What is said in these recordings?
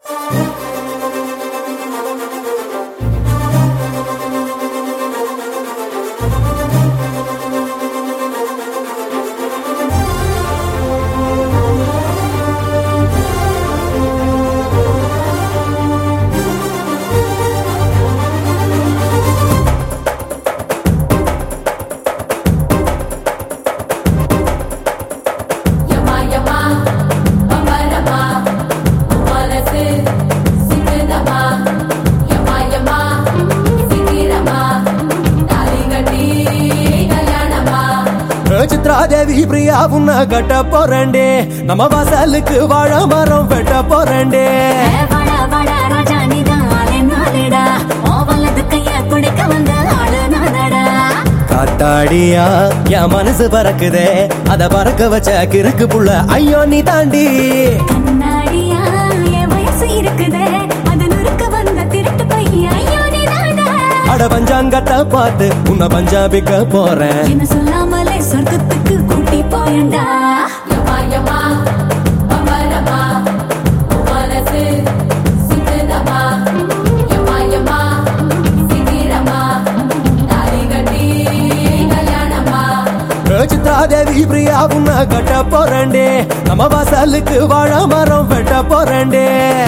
யமா யமா பம்பரமா மனசு சிக்குதமா யமா யமா சிக்கிரமா தாலி கட்டி கல்யாணமா சித்ராதேவி பிரியா உன்ன கட்ட போறேன்டே நம்ம வாசலுக்கு வாழ மரம் வெட்ட போறேன்டே வாடா வாடா ராஜா நீதான் ஆளே நாளேடா ஓ வலது கைய குடிக்க வந்த ஆளு நானடா காத்தாடியா என் மனசு பறக்குதே அத பறக்க வச்ச கிறுக்கு புள்ள ஐயோ நீ தாண்டி கண்ணாடியா என் வயசு இருக்குதே அது நுறுக்க வந்த திருட்டு பையன் ஐயோ நீ அட பஞ்சாங்கத்தை பார்த்து உன்னை பஞ்சாபிக்க போறேன் என்ன சொல்லாமலே சொர்க்கத்துக்கு கூட்டி போயண்டா யமா யமா பம்பரமா மனசு சிக்குதமா யமா யமா சிக்கிரமா தாலி கட்டி கல்யாணமா சித்ராதேவி பிரியா உன்ன கட்ட போறேன்டே நம்ம வாசலுக்கு வாழ மரம் வெட்ட போறேன்டே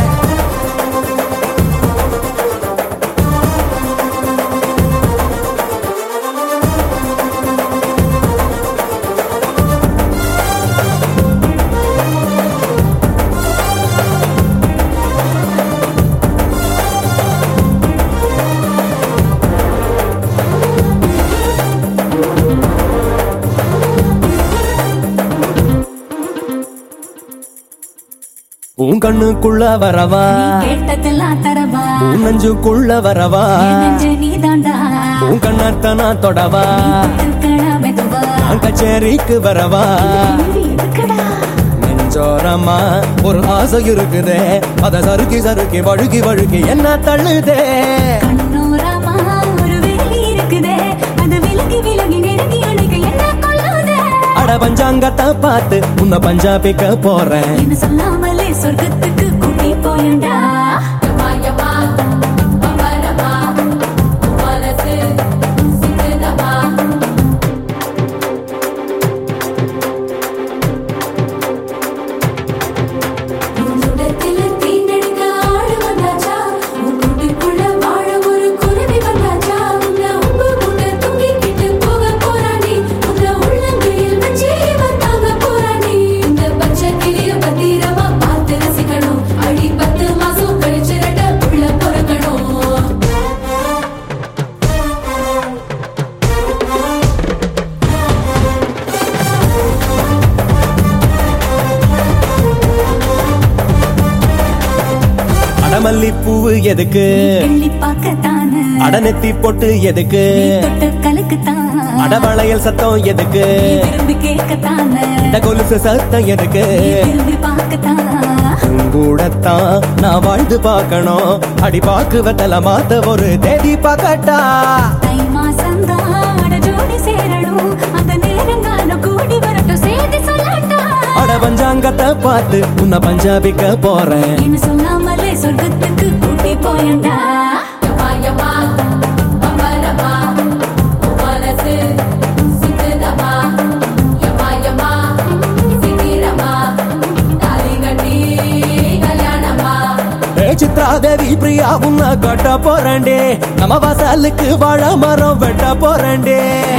உன் கண்ணுக்குள்ள வரவா கேட்டதெல்லாம் தரவா உன் நெஞ்சுக்குள்ள வரவா என் நெஞ்சு நீதாண்டா உன் கண்ணத்தை நான் தொடவா இருக்கடா மெதுவா நான் கச்சேரிக்கு வரவா இருக்கடா நெஞ்சோரமா ஒரு ஆசை இருக்குதே அத சறுக்கி சறுக்கி வழுக்கி வழுக்கி என்ன தள்ளுதே கண்ணோரமா ஒரு வேலி இருக்குதே அது விலகி விலகி நெருங்கி அணைக்க என்ன கொள்ளுதே அட பஞ்சாங்கத்தை பார்த்து உன்னை பஞ்சாபிக்க போறேன் என்ன சொல்லாமலே சொர்க்கத்துக்கு கூட்டி போயண்டா யமா யமா பம்பரமா மனசு சிக்குதமா உன்னுடத்தில் தீண்டெடுக்க ஆடு வந்தாச்சா உன் கூட்டுக்குள்ள வாழ ஒரு குருவி வந்தாச்சா உன்னை உப்பு மூட்டை தூக்கிக்கிட்டு போக போறானே உன்னை உள்ளங்கையில் வச்சு வந்தாங்க போறானே இந்த பச்சை கிளிய பத்திரமா பார்த்து ரசிக்கணும் அடி பத்து மாசம் கழிச்சு ரெட்ட புள்ள பிறக்கணும் அடமல்லி பூவு எதுக்கு எள்ளி பார்க்கத்தானே அடநெத்தி பொட்டு எதுக்கு தொட்டு கலக்குத்தான் அடவளையல் சத்தம் எதுக்கு திரும்பி கேட்கத்தானே இந்த கொலுசு சத்தம் எதுக்கு திரும்பி பார்க்கத்தான் உன் கூடத்தான் நான் வாழ்ந்து பார்க்கணும் அடி பாக்கு வெத்தல மாத்த ஒரு தேதி பார்க்கட்டா தை மாசம்தான் அட ஜோடி சேரணும் அந்த நேரங்காலம் கூடி வரட்டும் சேர்த்து சொல்லட்டா அட பஞ்சாங்கத்தை பார்த்து உன்னை பஞ்சாபிக்க போறேன் என்ன சொல்லாமலே சொர்க்கத்துக்கு கூட்டி போயண்டா யமா யமா பம்பரமா மனசு சிக்குதமா யமா யமா சிக்கிரமா தாலி கட்டி கல்யாணமா ஏ சித்ராதேவி பிரியா உன்னை கட்ட போறேன்டே நம்ம வாசலுக்கு வாழ மரம் வெட்ட போறேன்டே